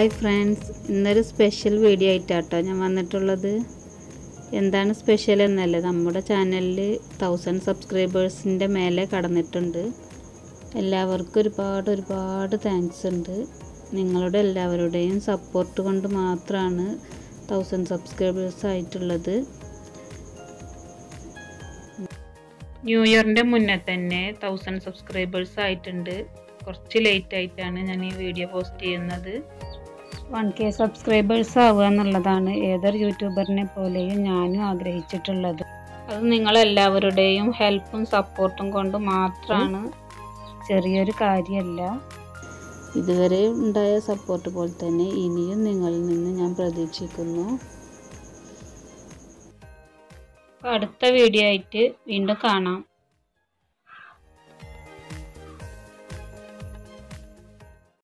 hi friends ഇന്നൊരു special video ആയിട്ടാട്ടോ ഞാൻ വന്നിട്ടുള്ളത് എന്താണ് സ്പെഷ്യൽ എന്നല്ലേ നമ്മുടെ ചാനലിൽ തൗസൻഡ് സബ്സ്ക്രൈബേഴ്സിൻ്റെ മേലെ കടന്നിട്ടുണ്ട് എല്ലാവർക്കും ഒരുപാട് ഒരുപാട് താങ്ക്സ് ഉണ്ട് നിങ്ങളുടെ എല്ലാവരുടെയും സപ്പോർട്ട് കൊണ്ട് മാത്രമാണ് തൗസൻഡ് സബ്സ്ക്രൈബേഴ്സ് ആയിട്ടുള്ളത് ന്യൂ ഇയറിൻ്റെ മുന്നേ തന്നെ തൗസൻഡ് സബ്സ്ക്രൈബേഴ്സ് ആയിട്ടുണ്ട് കുറച്ച് ലേറ്റ് ആയിട്ടാണ് ഞാൻ ഈ വീഡിയോ പോസ്റ്റ് ചെയ്യുന്നത് വൺ കെ സബ്സ്ക്രൈബേഴ്സ് ആവുക എന്നുള്ളതാണ് ഏതൊരു യൂട്യൂബറിനെ പോലെയും ഞാനും ആഗ്രഹിച്ചിട്ടുള്ളത് അത് നിങ്ങളെല്ലാവരുടെയും ഹെൽപ്പും സപ്പോർട്ടും കൊണ്ട് മാത്രമാണ് ചെറിയൊരു കാര്യമല്ല ഇതുവരെ ഉണ്ടായ സപ്പോർട്ട് പോലെ തന്നെ ഇനിയും നിങ്ങളിൽ നിന്ന് ഞാൻ പ്രതീക്ഷിക്കുന്നു അടുത്ത വീഡിയോ ആയിട്ട് വീണ്ടും കാണാം